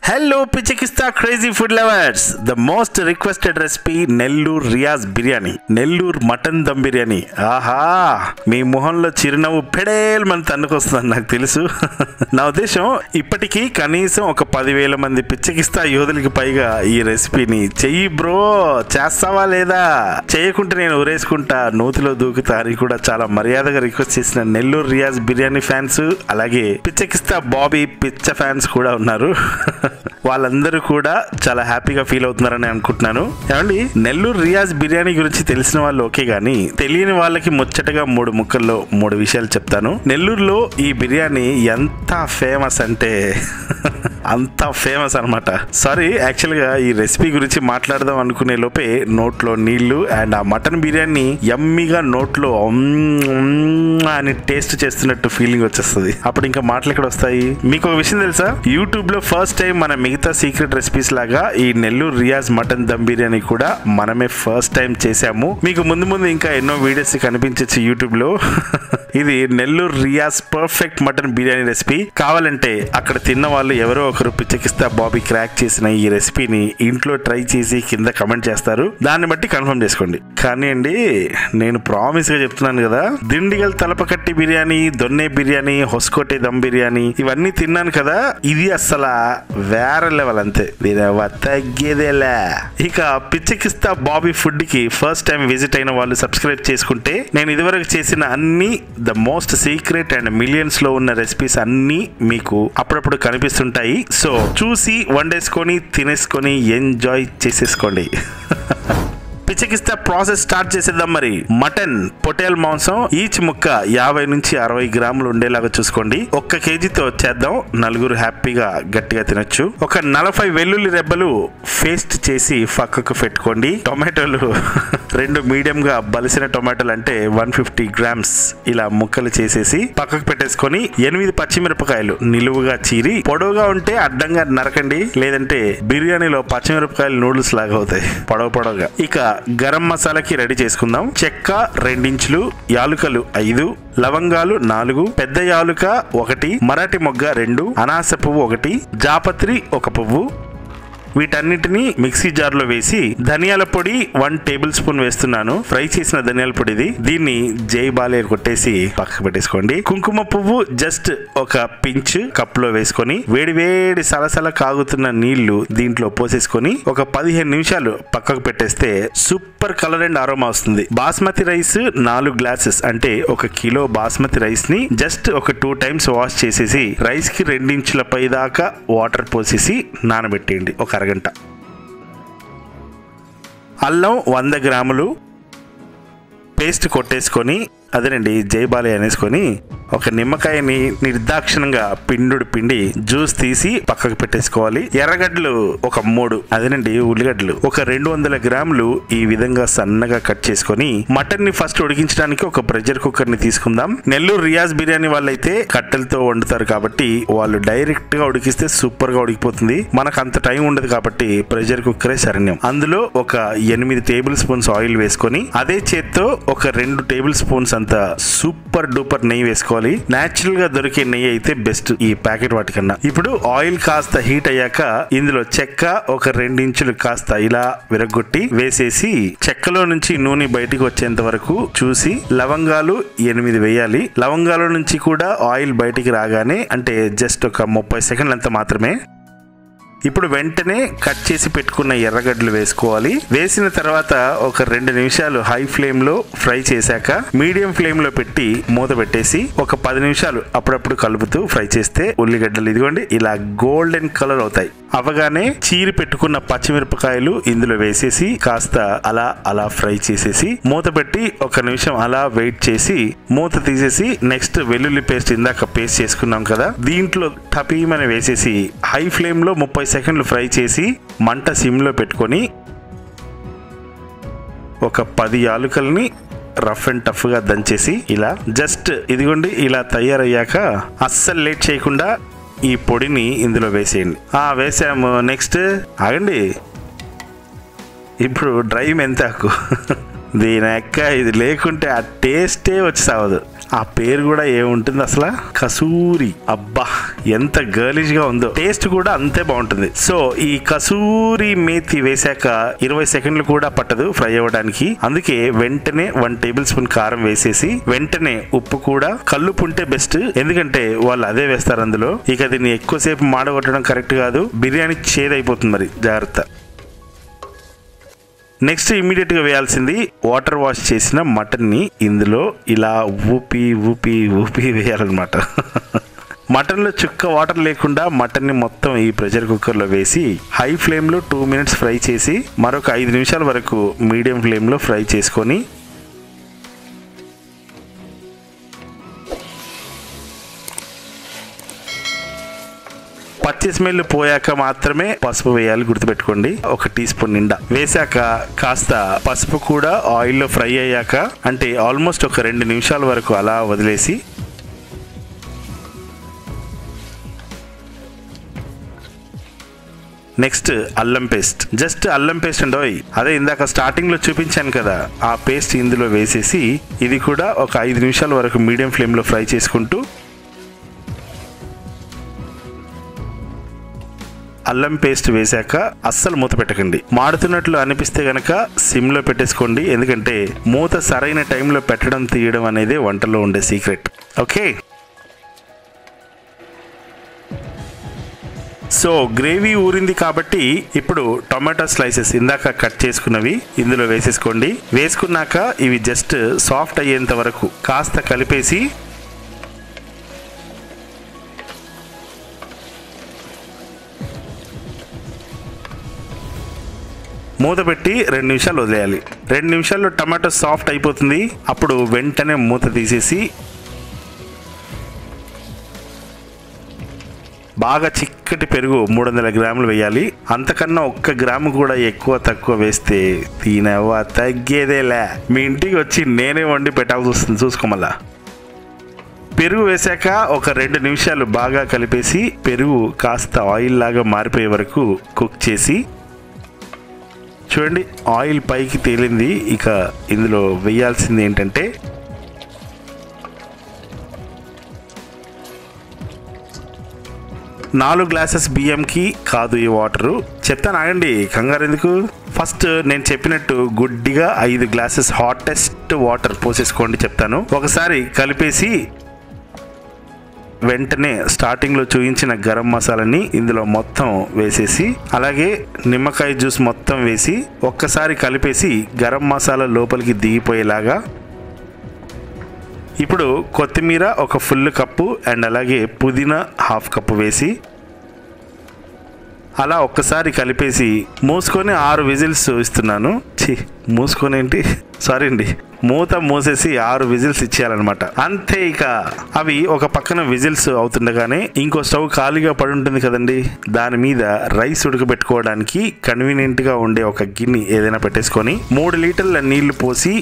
hello Pichikista crazy food lovers the most requested recipe Nellore Riyaz biryani Nellore mutton dum biryani ఆహా మీ మొహంలో చిరునవ్వు పెడేల్ మన తన్నుకొస్తుందని నాకు తెలుసు నా ఉద్దేశం ఇప్పటికీ కనీసం ఒక పదివేల మంది పిచ్చికిస్తా యోధులకి పైగా ఈ రెసిపీని చెయ్యి బ్రో చేస్తావా లేదా చేయకుంటే నేను ఊరేసుకుంటా నూతిలో దూకుతా అని కూడా చాలా మర్యాదగా రిక్వెస్ట్ చేసిన నెల్లూరు రియాజ్ బిర్యానీ ఫ్యాన్స్ అలాగే పిచ్చకిస్తా బాబీ పిచ్చ ఫ్యాన్స్ కూడా ఉన్నారు వాళ్ళందరూ కూడా చాలా హ్యాపీగా ఫీల్ అవుతున్నారని అనుకుంటున్నాను ఏమండి నెల్లూరు రియాజ్ బిర్యానీ గురించి తెలిసిన వాళ్ళు ఓకే గానీ తెలియని వాళ్ళకి ముచ్చటగా మూడు ముక్కల్లో మూడు విషయాలు చెప్తాను నెల్లూరులో ఈ బిర్యానీ ఎంత ఫేమస్ అంటే అంత ఫేమస్ అనమాట సారీ యాక్చువల్గా ఈ రెసిపీ గురించి మాట్లాడదాం అనుకునే లోపే నోట్లో నీళ్లు అండ్ ఆ మటన్ బిర్యానీ యమ్మీగా నోట్లో ఉమ్, ఉమ్ అని టేస్ట్ చేస్తున్నట్టు ఫీలింగ్ వచ్చేస్తుంది అప్పుడు ఇంకా మాటలు ఎక్కడ వస్తాయి మీకు ఒక విషయం తెలుసా యూట్యూబ్ లో ఫస్ట్ టైం మన మిగతా సీక్రెట్ రెసిపీస్ లాగా ఈ నెల్లూరు రియాజ్ మటన్ దమ్ బిర్యానీ కూడా మనమే ఫస్ట్ టైం చేసాము మీకు ముందు ముందు ఇంకా ఎన్నో వీడియోస్ కనిపించచ్చు యూట్యూబ్ లో ఇది Nellore Riyaz perfect mutton biryani recipe కావాలంటే అక్కడ తిన్న వాళ్ళు ఎవరో ఒకరు పిచ్చకిస్తా బాబీ క్రాక్ చేసిన ఈ రెసిపీని ఇంట్లో ట్రై చేసి కింద కమెంట్ చేస్తారు దాన్ని బట్టి కన్ఫర్మ్ చేసుకోండి కానీ అండి నేను ప్రామిస్ గా చెప్తున్నాను కదా దిండిగల్ తలపకట్టి బిర్యానీ దొన్నే బిర్యానీ హొస్కోటే దమ్ బిర్యానీ ఇవన్నీ తిన్నాను కదా ఇది అసలు వేరే లెవెల్ అంతే దీని అవ్వ తగ్గేదేలే ఇక పిచ్చకిస్తా బాబీ ఫుడ్ కి ఫస్ట్ టైం విజిట్ అయిన వాళ్ళు సబ్స్క్రైబ్ చేసుకుంటే నేను ఇదివరకు చేసిన అన్ని the most secret and millions లో ఉన్న రెసిపీస్ అన్ని మీకు అప్పుడప్పుడు కనిపిస్తుంటాయి సో చూసి వండేసుకొని తినేసుకొని ఎంజాయ్ చేసేసుకోండి పిచ్చకిస్తా ప్రాసెస్ స్టార్ట్ చేసేద్దాం మరి మటన్ పొటేల్ మాంసం ఈచ్ ముక్క యాభై నుంచి అరవై గ్రాములు ఉండేలాగా చూసుకోండి ఒక్క కేజీతో చేద్దాం నలుగురు హ్యాపీగా గట్టిగా తినొచ్చు ఒక నలభై వెల్లుల్లి రెబ్బలు పేస్ట్ చేసి పక్కకు పెట్టుకోండి టొమాటోలు రెండు మీడియం గా బలిసిన టొమాటోలు అంటే వన్ ఫిఫ్టీ గ్రామ్స్ ఇలా ముక్కలు చేసేసి పక్కకు పెట్టేసుకొని ఎనిమిది పచ్చిమిరపకాయలు నిలువుగా చీరి పొడవుగా ఉంటే అడ్డంగా నరకండి లేదంటే బిర్యానీలో పచ్చిమిరపకాయలు నూడిల్స్ లాగా అవుతాయి పొడవు పొడవుగా ఇక గరం మసాలాకి రెడీ చేసుకుందాం చెక్క రెండించులు యాలుకలు ఐదు లవంగాలు నాలుగు పెద్ద యాలుక ఒకటి మరాఠీ మొగ్గ రెండు అనాస పువ్వు ఒకటి జాపత్రి ఒక పువ్వు వీటన్నిటిని మిక్సీ జార్ లో వేసి ధనియాల పొడి వన్ టేబుల్ స్పూన్ వేస్తున్నాను ఫ్రై చేసిన ధనియాల పొడిది దీన్ని జై బాలే కొట్టేసి పక్కకు పెట్టేసుకోండి కుంకుమ పువ్వు జస్ట్ ఒక పించ్ కప్ లో వేసుకొని వేడి వేడి సలసల కాగుతున్న నీళ్లు దీంట్లో పోసేసుకొని ఒక పదిహేను నిమిషాలు పక్కకు పెట్టేస్తే సూపర్ కలర్ అండ్ అరోమా వస్తుంది బాస్మతి రైస్ నాలుగు గ్లాసెస్ అంటే ఒక కిలో బాస్మతి రైస్ ని జస్ట్ ఒక టూ టైమ్స్ వాష్ చేసేసి రైస్ కి రెండించుల పై దాకా వాటర్ పోసేసి నానబెట్టేయండి ఒక అరగంట అల్లం వంద గ్రాములు పేస్ట్ కొట్టేసుకొని అదేనండి జైబాలి అనేసుకొని ఒక నిమ్మకాయని నిర్దాక్షిణంగా పిండుడు పిండి జ్యూస్ తీసి పక్కకు పెట్టేసుకోవాలి ఎర్రగడ్డలు ఒక మూడు అదేనండి ఉల్లిగడ్డలు ఒక రెండు వందల గ్రాములు ఈ విధంగా సన్నగా కట్ చేసుకొని మటన్ ని ఫస్ట్ ఉడికించడానికి ఒక ప్రెషర్ కుక్కర్ ని తీసుకుందాం నెల్లూరు రియాజ్ బిర్యానీ వాళ్ళైతే కట్టెలతో వండుతారు కాబట్టి వాళ్ళు డైరెక్ట్ గా ఉడికిస్తే సూపర్ గా ఉడికిపోతుంది మనకు అంత టైం ఉండదు కాబట్టి ప్రెషర్ కుక్కరే శరణ్యం అందులో ఒక ఎనిమిది టేబుల్ స్పూన్స్ ఆయిల్ వేసుకొని అదే చేత్తో ఒక రెండు టేబుల్ స్పూన్స్ అంత సూపర్ డూపర్ నెయ్యి వేసుకోవాలి నేచురల్ గా దొరికే నెయ్యి అయితే బెస్ట్ ఈ ప్యాకెట్ వాటికన్నా ఇప్పుడు ఆయిల్ కాస్త హీట్ అయ్యాక ఇందులో చెక్క ఒక రెండించులు కాస్త ఇలా విరగొట్టి వేసేసి చెక్కలో నుంచి నూనె బయటికి వచ్చేంత వరకు చూసి లవంగాలు ఎనిమిది వేయాలి లవంగాల నుంచి కూడా ఆయిల్ బయటికి రాగానే అంటే జస్ట్ ఒక ముప్పై సెకండ్లు అంత మాత్రమే ఇప్పుడు వెంటనే కట్ చేసి పెట్టుకున్న ఎర్రగడ్డలు వేసుకోవాలి వేసిన తర్వాత ఒక రెండు నిమిషాలు హై ఫ్లేమ్ లో ఫ్రై చేశాక మీడియం ఫ్లేమ్ లో పెట్టి మూత పెట్టేసి ఒక పది నిమిషాలు అప్పుడప్పుడు కలుపుతూ ఫ్రై చేస్తే ఉల్లిగడ్డలు ఇదిగోండి ఇలా గోల్డెన్ కలర్ అవుతాయి అవగానే చీరి పెట్టుకున్న పచ్చిమిరపకాయలు ఇందులో వేసేసి కాస్త అలా అలా ఫ్రై చేసేసి మూత పెట్టి ఒక నిమిషం అలా వెయిట్ చేసి మూత తీసేసి నెక్స్ట్ వెల్లుల్లి పేస్ట్ ఇందాక పేస్ట్ చేసుకున్నాం కదా దీంట్లో టపీమని వేసేసి హై ఫ్లేమ్ లో ముప్పై సెకండ్లు ఫ్రై చేసి మంట సిమ్ లో పెట్టుకొని ఒక పది యాలుకల్ని రఫ్ అండ్ టఫ్ గా దంచేసి ఇలా జస్ట్ ఇదిగోండి ఇలా తయారయ్యాక అస్సలు లేట్ చేయకుండా ఈ పొడిని ఇందులో వేసేయండి ఆ వేసాము నెక్స్ట్ ఆగండి ఇప్పుడు డ్రై మెంతాకు దీని ఎక్క ఇది లేకుంటే ఆ టేస్టే వచ్చి సావదు ఆ పేరు కూడా ఏముంటుంది అసలు కసూరి అబ్బా ఎంత గర్లిష్ గా ఉందో టేస్ట్ కూడా అంతే బాగుంటుంది సో ఈ కసూరి మేతి వేశాక ఇరవై సెకండ్లు కూడా పట్టదు ఫ్రై అవ్వడానికి అందుకే వెంటనే వన్ టేబుల్ స్పూన్ కారం వేసేసి వెంటనే ఉప్పు కూడా కల్లుపు ఉంటే బెస్ట్ ఎందుకంటే వాళ్ళు అదే వేస్తారు అందులో ఇక దీన్ని ఎక్కువసేపు మాడగొట్టడం కరెక్ట్ కాదు బిర్యానీ చేదైపోతుంది మరి జాగ్రత్త నెక్స్ట్ ఇమీడియట్ గా వేయాల్సింది వాటర్ వాష్ చేసిన మటన్ ని ఇందులో ఇలా ఊపి ఊపి ఊపి వేయాలన్నమాట మటన్ లో చుక్క వాటర్ లేకుండా మటన్ ని మొత్తం ఈ ప్రెషర్ కుక్కర్ లో వేసి హై ఫ్లేమ్ లో టూ మినిట్స్ ఫ్రై చేసి మరొక ఐదు నిమిషాల వరకు మీడియం ఫ్లేమ్ లో ఫ్రై చేసుకొని పచ్చి స్మెల్ పోయాక మాత్రమే పసుపు వేయాలి గుర్తుపెట్టుకోండి ఒక టీ స్పూన్ నిండా వేశాక కాస్త పసుపు కూడా ఆయిల్లో ఫ్రై అయ్యాక అంటే ఆల్మోస్ట్ ఒక రెండు నిమిషాల వరకు అలా వదిలేసి నెక్స్ట్ అల్లం పేస్ట్ జస్ట్ అల్లం పేస్ట్ అండి అదే ఇందాక స్టార్టింగ్ లో చూపించాను కదా ఆ పేస్ట్ ఇందులో వేసేసి ఇది కూడా ఒక ఐదు నిమిషాల వరకు మీడియం ఫ్లేమ్ లో ఫ్రై చేసుకుంటూ అల్లం పేస్ట్ వేశాక అస్సలు మూత పెట్టకండి మాడుతున్నట్లు అనిపిస్తే గనక సిమ్ లో పెట్టేసుకోండి ఎందుకంటే మూత సరైన టైంలో పెట్టడం తీయడం అనేది వంటలో ఉండే సీక్రెట్ ఓకే సో గ్రేవీ ఊరింది కాబట్టి ఇప్పుడు టొమాటో స్లైసెస్ ఇందాక కట్ చేసుకున్నవి ఇందులో వేసేసుకోండి వేసుకున్నాక ఇవి జస్ట్ సాఫ్ట్ అయ్యేంత వరకు కాస్త కలిపేసి మూత పెట్టి రెండు నిమిషాలు వదిలేయాలి రెండు నిమిషాల్లో టమాటో సాఫ్ట్ అయిపోతుంది అప్పుడు వెంటనే మూత తీసేసి బాగా చిక్కటి పెరుగు మూడు వందల గ్రాములు వేయాలి అంతకన్నా ఒక్క గ్రాము కూడా ఎక్కువ తక్కువ వేస్తే తినవా తగ్గేదేలే మీ ఇంటికి వచ్చి నేనే వండి పెట్టాల్సి వస్తుంది చూసుకోమల్లా పెరుగు వేశాక ఒక రెండు నిమిషాలు బాగా కలిపేసి పెరుగు కాస్త ఆయిల్ లాగా మారిపోయే వరకు కుక్ చేసి చూడండి ఆయిల్ పైకి తేలింది ఇక ఇందులో వేయాల్సింది ఏంటంటే నాలుగు గ్లాసెస్ బియ్యంకి కాదు ఈ వాటరు చెప్తాను ఆగండి కంగారు ఎందుకు ఫస్ట్ నేను చెప్పినట్టు గుడ్డిగా ఐదు గ్లాసెస్ హాటెస్ట్ వాటర్ పోసేసుకోండి చెప్తాను ఒకసారి కలిపేసి వెంటనే స్టార్టింగ్లో చూపించిన గరం మసాలాని ఇందులో మొత్తం వేసేసి అలాగే నిమ్మకాయ జ్యూస్ మొత్తం వేసి ఒక్కసారి కలిపేసి గరం మసాలా లోపలికి దిగిపోయేలాగా ఇప్పుడు కొత్తిమీర ఒక ఫుల్ కప్పు అండ్ అలాగే పుదీనా హాఫ్ కప్పు వేసి అలా ఒక్కసారి కలిపేసి మూసుకొని ఆరు విజిల్స్ ఇస్తున్నాను ఛీ మూసుకొని ఏంటి సారీ అండి మూత మూసేసి ఆరు విజిల్స్ ఇచ్చేయాలన్నమాట అంతే ఇక అవి ఒక పక్కన విజిల్స్ అవుతుండగానే ఇంకో స్టవ్ ఖాళీగా పడి ఉంటుంది కదండి దాని మీద రైస్ ఉడకబెట్టుకోవడానికి కన్వీనియంట్ గా ఉండే ఒక గిన్నె ఏదైనా పెట్టేసుకొని మూడు లీటర్ల నీళ్లు పోసి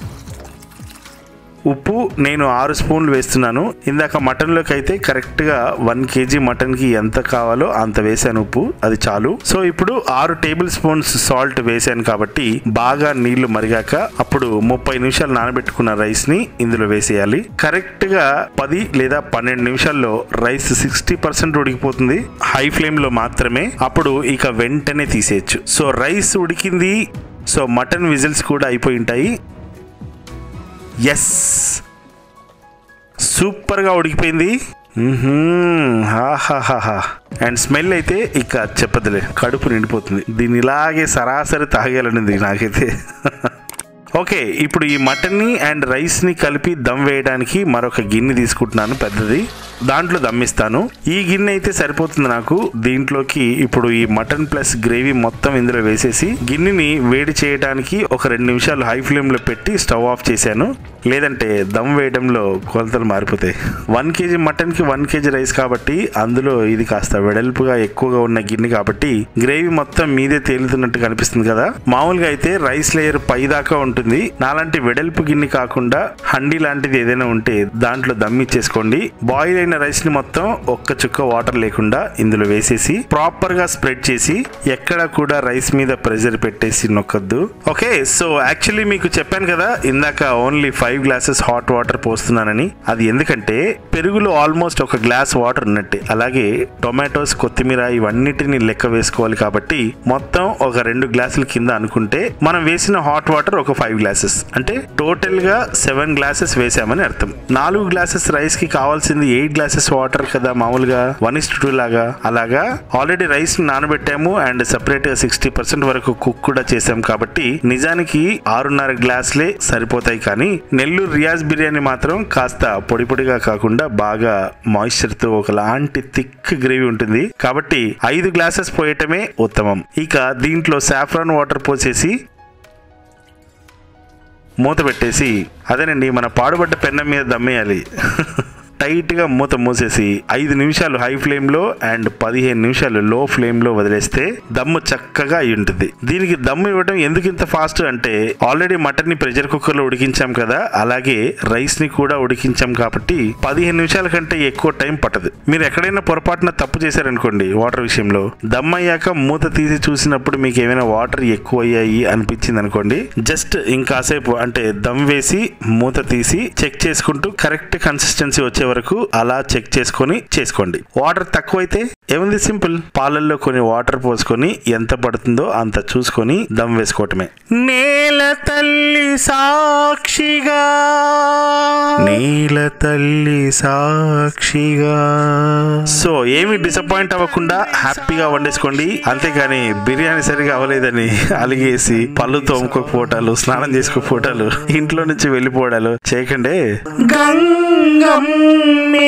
ఉప్పు నేను ఆరు స్పూన్లు వేస్తున్నాను ఇందాక మటన్లోకి అయితే కరెక్ట్గా వన్ కేజీ మటన్కి ఎంత కావాలో అంత వేసాను ఉప్పు అది చాలు సో ఇప్పుడు ఆరు టేబుల్ స్పూన్స్ సాల్ట్ వేసాను కాబట్టి బాగా నీళ్లు మరిగాక అప్పుడు ముప్పై నిమిషాలు నానబెట్టుకున్న రైస్ ని ఇందులో వేసేయాలి కరెక్ట్ గా పది లేదా పన్నెండు నిమిషాల్లో రైస్ సిక్స్టీ పర్సెంట్ ఉడికిపోతుంది హై ఫ్లేమ్ లో మాత్రమే అప్పుడు ఇక వెంటనే తీసేయచ్చు సో రైస్ ఉడికింది సో మటన్ విజిల్స్ కూడా అయిపోయి ఉంటాయి ఎస్ సూపర్గా ఉడికిపోయింది అండ్ స్మెల్ అయితే ఇక చెప్పదులే కడుపు నిండిపోతుంది దీన్ని ఇలాగే సరాసరి తాగేయాలనింది నాకైతే ఓకే ఇప్పుడు ఈ మటన్ని అండ్ రైస్ని కలిపి దమ్ వేయడానికి మరొక గిన్నె తీసుకుంటున్నాను పెద్దది దాంట్లో దమ్మిస్తాను ఈ గిన్నె అయితే సరిపోతుంది నాకు దీంట్లోకి ఇప్పుడు ఈ మటన్ ప్లస్ గ్రేవీ మొత్తం ఇందులో వేసేసి గిన్నెని వేడి చేయడానికి ఒక రెండు నిమిషాలు హై ఫ్లేమ్లో పెట్టి స్టవ్ ఆఫ్ చేశాను లేదంటే దమ్ వేయడంలో కొలతలు మారిపోతాయి వన్ కేజీ మటన్కి వన్ కేజీ రైస్ కాబట్టి అందులో ఇది కాస్త వెడల్పుగా ఎక్కువగా ఉన్న గిన్నె కాబట్టి గ్రేవీ మొత్తం మీదే తేలుతున్నట్టు కనిపిస్తుంది కదా మామూలుగా అయితే రైస్ లేయర్ పై దాకా ఉంటుంది నాలాంటి వెడల్పు గిన్నె కాకుండా హండీ లాంటిది ఏదైనా ఉంటే దాంట్లో దమ్ ఇచ్చేసుకోండి బాయిల్ అయిన నానబెట్టిన రైస్ ని మొత్తం ఒక్క చుక్క వాటర్ లేకుండా ఇందులో వేసేసి ప్రాపర్ గా స్ప్రెడ్ చేసి ఎక్కడ కూడా రైస్ మీద ప్రెషర్ పెట్టేసి నొక్కద్దు ఓకే సో యాక్చువల్లీ మీకు చెప్పాను కదా ఇందాక only five glasses hot water పోస్తున్నానని అది ఎందుకంటే పెరుగులో ఆల్మోస్ట్ ఒక గ్లాస్ వాటర్ ఉన్నట్టే అలాగే టొమాటోస్ కొత్తిమీర ఇవన్నిటిని లెక్క వేసుకోవాలి కాబట్టి మొత్తం ఒక రెండు గ్లాసుల కింద అనుకుంటే మనం వేసిన హాట్ వాటర్ ఒక ఫైవ్ గ్లాసెస్ అంటే టోటల్ గా సెవెన్ గ్లాసెస్ వేసామని అర్థం నాలుగు గ్లాసెస్ రైస్ కి కావాల్సింది ఎయిట్ గ్లాసెస్ వాటర్ కదా మామూలుగా వన్ ఇస్ టూ లాగా అలాగా ఆల్రెడీ రైస్ నానబెట్టాము అండ్ సెపరేట్ గా సిక్స్టీ పర్సెంట్ వరకు కుక్ కూడా చేసాం కాబట్టి నిజానికి ఆరున్నర గ్లాసులే సరిపోతాయి కానీ నెల్లూరు రియాజ్ బిర్యానీ మాత్రం కాస్త పొడి పొడిగా కాకుండా బాగా మాయిశ్చర్ తో ఒకలాంటి థిక్ గ్రేవీ ఉంటుంది కాబట్టి ఐదు గ్లాసెస్ పోయటమే ఉత్తమం ఇక దీంట్లో సాఫ్రాన్ వాటర్ పోసేసి మూత పెట్టేసి అదేనండి మన పాడుబడ్డ పెన్నం మీద దమ్మేయాలి టైట్ గా మూత మూసేసి ఐదు నిమిషాలు హై ఫ్లేమ్ లో అండ్ పదిహేను నిమిషాలు లో ఫ్లేమ్ లో వదిలేస్తే దమ్ము చక్కగా అయి ఉంటుంది దీనికి దమ్ము ఇవ్వడం ఎందుకు ఇంత ఫాస్ట్ అంటే ఆల్రెడీ మటన్ ని ప్రెషర్ కుక్కర్ లో ఉడికించాం కదా అలాగే రైస్ ని కూడా ఉడికించాం కాబట్టి పదిహేను నిమిషాల కంటే ఎక్కువ టైం పట్టదు మీరు ఎక్కడైనా పొరపాటున తప్పు చేశారనుకోండి వాటర్ విషయంలో దమ్ అయ్యాక మూత తీసి చూసినప్పుడు మీకు ఏమైనా వాటర్ ఎక్కువ అయ్యాయి అనిపించింది అనుకోండి జస్ట్ ఇంకాసేపు అంటే దమ్ వేసి మూత తీసి చెక్ చేసుకుంటూ కరెక్ట్ కన్సిస్టెన్సీ వచ్చే వరకు అలా చెక్ చేసుకొని చేసుకోండి వాటర్ తక్కువైతే ఏముంది సింపుల్ పాలల్లో కొన్ని వాటర్ పోసుకొని ఎంత పడుతుందో అంత చూసుకొని దమ్ వేసుకోవటమే నేల తల్లి సాక్షిగా నేల తల్లి సాక్షిగా సో ఏమి డిసప్పాయింట్ అవ్వకుండా హ్యాపీగా వండేసుకోండి అంతేగాని బిర్యానీ సరిగా అవ్వలేదని అలిగేసి పళ్ళు తోముకోకపోవటాలు స్నానం చేసుకోకపోవటాలు ఇంట్లో నుంచి వెళ్ళిపోవడాలు చేయకండి గంగమ్మే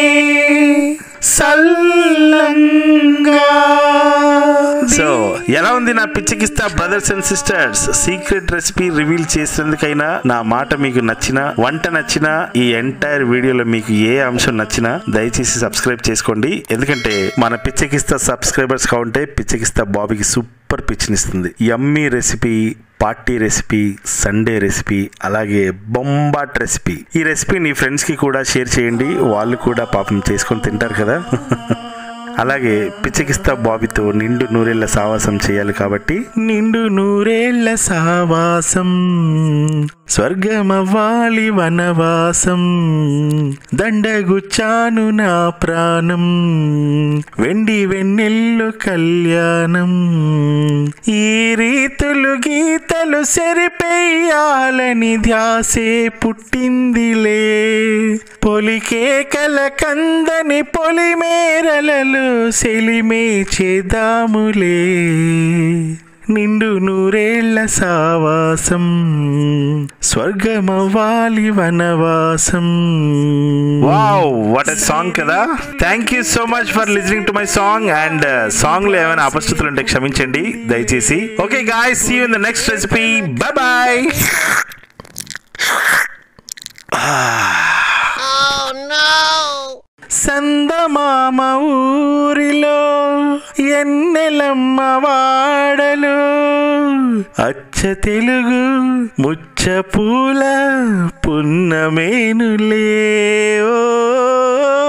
సల్లంగా సో ఎలా ఉంది నా Pichikista brothers and sisters secret recipe reveal చేసేందుకైనా నా మాట మీకు నచ్చిన వంట నచ్చిన ఈ ఎంటైర్ వీడియోలో మీకు ఏ అంశం నచ్చినా దయచేసి సబ్స్క్రైబ్ చేసుకోండి ఎందుకంటే మన పిచ్చకిస్తా సబ్స్క్రైబర్స్ కావుంటే పిచ్చకిస్తా బాబీకి సూపర్ పిచ్చినిస్తుంది yummy recipe party recipe Sunday recipe అలాగే బొంబాట్ రెసిపీ ఈ రెసిపీ నీ ఫ్రెండ్స్కి కూడా షేర్ చేయండి వాళ్ళు కూడా పాపం చేసుకొని తింటారు కదా అలాగే పిచ్చకిస్తా బాబీతో నిండు నూరేళ్ల సావాసం చేయాలి కాబట్టి నిండు నూరేళ్ల సావాసం స్వర్గమవ్వాలి వనవాసం దండగుచ్చాను నా ప్రాణం వెండి వెన్నెల్లు కళ్యాణం ఈ రీతులు గీతలు సరిపెయ్యాలని ధ్యాసే పుట్టిందిలే పొలికే కల కందని పొలిమేరలలో సెలిమే చేదాములే నిండు నూరేళ్ల సావాసం స్వర్గమవ్వాలి వనవాసం వావ్ వాట్ ఎ సాంగ్ కదా thank you so much for listening to my song and song లో ఏమైనా అపస్థితులు ఉంటే క్షమించండి దయచేసి okay guy see in the next recipe bye bye సందమామ ఊరిలో ఎన్నెలమ్మ వాడలు అచ్చ తెలుగు ముచ్చ పూల పున్నమేనులే ఓ